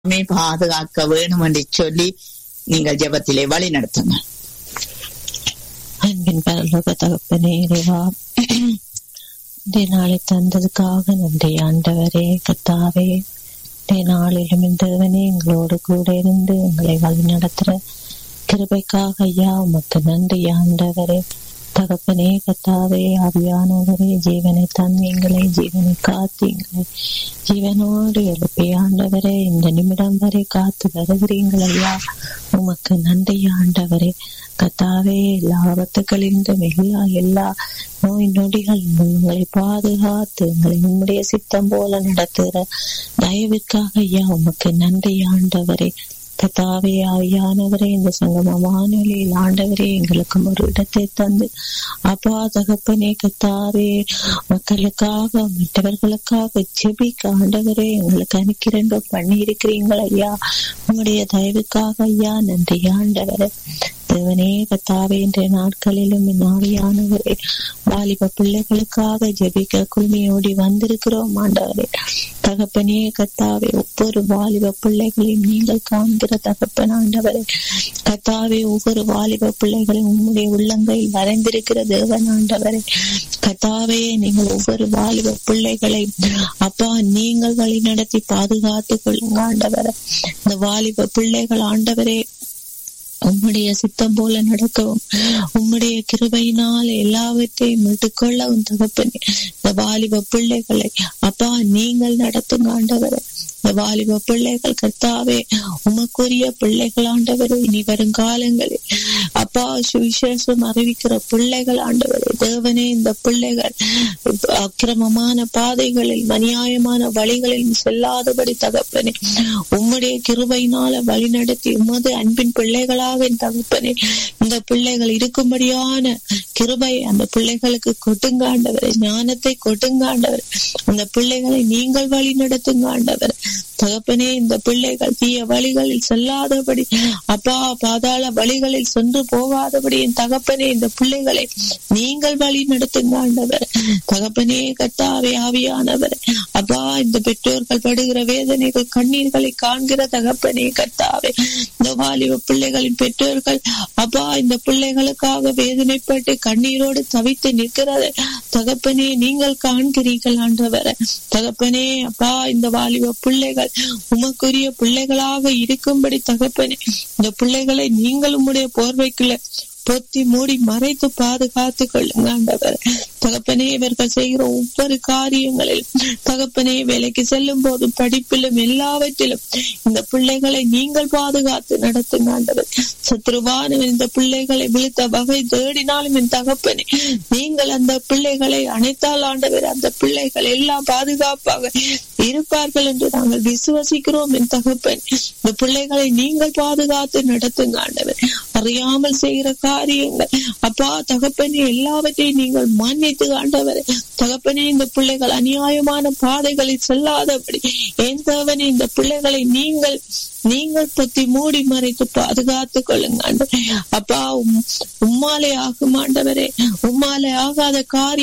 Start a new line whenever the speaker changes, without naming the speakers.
மே பாதுகாக்க வேணும் என்று சொல்லி நீங்கள் ஜெபத்திலே வழி நடத்துங்க
அன்பின் பரலோக தகப்பனே இறைவா இந்த நாளை தந்ததுக்காக நன்றி ஆண்டவரே கத்தாவே இந்த நாளிலும் இந்த தேவனே எங்களோடு கூட இருந்து எங்களை வழி நடத்துற கிருபைக்காக ஐயா உமக்கு நன்றி ஆண்டவரே தகப்பனே கத்தாவே ஆவியானவரே ஜீவனை தந்தீங்களே ஜீவனை காத்தீங்களே ஜீவனோடு எழுப்பி ஆண்டவரே இந்த நிமிடம் வரை காத்து வருகிறீங்கள் ஐயா உமக்கு நன்றி ஆண்டவரே கத்தாவே எல்லா ஆபத்துகளிலும் எல்லா எல்லா நோய் நொடிகள் உங்களை பாதுகாத்து உங்களை உம்முடைய சித்தம் போல நடத்துகிற தயவிற்காக ஐயா உமக்கு நன்றி ஆண்டவரே கத்தாவே ஆவியானவரே இந்த சங்கம வானொலியில் ஆண்டவரே எங்களுக்கும் ஒரு இடத்தை தந்து அப்பா தகப்பனே கத்தாவே மக்களுக்காக மற்றவர்களுக்காக ஜெபிக்க ஆண்டவரே எங்களுக்கு அனுக்கிறங்க பண்ணி இருக்கிறீங்கள் ஐயா உங்களுடைய தயவுக்காக ஐயா நன்றி ஆண்டவரே தேவனே கத்தாவே இன்றைய நாட்களிலும் ஆவியானவரே வாலிப பிள்ளைகளுக்காக ஜெபிக்க குழுமையோடி வந்திருக்கிறோம் ஆண்டவரே தகப்பனே கத்தாவே ஒவ்வொரு வாலிப பிள்ளைகளையும் நீங்கள் காண்கிற தகப்பன் ஆண்டவரே கத்தாவே ஒவ்வொரு வாலிப பிள்ளைகளையும் உம்முடைய உள்ளங்கையில் வரைந்திருக்கிற தேவன் ஆண்டவரே கத்தாவே நீங்கள் ஒவ்வொரு வாலிப பிள்ளைகளை அப்பா நீங்கள் வழி நடத்தி பாதுகாத்து கொள்ளுங்க ஆண்டவரே இந்த வாலிப பிள்ளைகள் ஆண்டவரே உம்முடைய சித்தம் போல நடக்கவும் உம்முடைய கிருபையினால் எல்லாவற்றையும் மீட்டுக்கொள்ளவும் தகப்பனே இந்த வாலிப பிள்ளைகளை அப்பா நீங்கள் நடத்துங்க ஆண்டவரை இந்த வாலிப பிள்ளைகள் கர்த்தாவே உமக்குரிய பிள்ளைகள் ஆண்டவரே இனி வரும் காலங்களில் அப்பா சுவிசேஷம் அறிவிக்கிற பிள்ளைகள் ஆண்டவரே தேவனே இந்த பிள்ளைகள் அக்கிரமமான பாதைகளில் மனியாயமான வழிகளில் செல்லாதபடி தகப்பனே உம்முடைய கிருபையினால வழி நடத்தி உமது அன்பின் பிள்ளைகளாக என் தகப்பனே இந்த பிள்ளைகள் இருக்கும்படியான கிருபை அந்த பிள்ளைகளுக்கு கொட்டுங்க ஆண்டவரை ஞானத்தை கொட்டுங்க ஆண்டவர் அந்த பிள்ளைகளை நீங்கள் வழி நடத்துங்க ஆண்டவர் தகப்பனே இந்த பிள்ளைகள் தீய வழிகளில் செல்லாதபடி அப்பா பாதாள வழிகளில் சென்று போகாதபடி என் தகப்பனே இந்த பிள்ளைகளை நீங்கள் வழி நடத்துங்க ஆண்டவர் தகப்பனே கத்தாவே ஆவியானவர் அப்பா இந்த பெற்றோர்கள் படுகிற வேதனைகள் கண்ணீர்களை காண்கிற தகப்பனே கத்தாவே இந்த வாலிப பிள்ளைகளின் பெற்றோர்கள் அப்பா இந்த பிள்ளைகளுக்காக வேதனைப்பட்டு கண்ணீரோடு தவித்து நிற்கிறது தகப்பனே நீங்கள் காண்கிறீர்கள் ஆண்டவர் தகப்பனே அப்பா இந்த வாலிப பிள்ளைகள் உமக்குரிய பிள்ளைகளாக இருக்கும்படி தகப்பனே இந்த பிள்ளைகளை நீங்கள் உம்முடைய போர்வைக்குள்ள பொத்தி மூடி மறைத்து பாதுகாத்து கொள்ளுங்க ஆண்டவர் தகப்பனே இவர்கள் செய்கிற ஒவ்வொரு காரியங்களிலும் தகப்பனே வேலைக்கு செல்லும் போது படிப்பிலும் எல்லாவற்றிலும் இந்த பிள்ளைகளை நீங்கள் பாதுகாத்து நடத்துங்க ஆண்டவர் சத்ருவானவன் இந்த பிள்ளைகளை விழுத்த வகை தேடினாலும் என் தகப்பனே நீங்கள் அந்த பிள்ளைகளை அணைத்தால் ஆண்டவர் அந்த பிள்ளைகள் எல்லாம் பாதுகாப்பாக இருப்பார்கள் என்று நாங்கள் விசுவசிக்கிறோம் என் தகப்பன் இந்த பிள்ளைகளை நீங்கள் பாதுகாத்து நடத்துங்க ஆண்டவர் அறியாமல் செய்கிற காரியங்கள் அப்பா தகப்பனே எல்லாவற்றையும் நீங்கள் மன்னித்து ஆண்டவர் தகப்பனே இந்த பிள்ளைகள் அநியாயமான பாதைகளில் செல்லாதபடி என் தகவனே இந்த பிள்ளைகளை நீங்கள் நீங்கள் பத்தி மூடி மறைத்து பாதுகாத்து கொள்ளுங்க அப்பா உம்மாலே ஆகும் ஆண்டவரே உம்மாலே ஆகாத காரியம்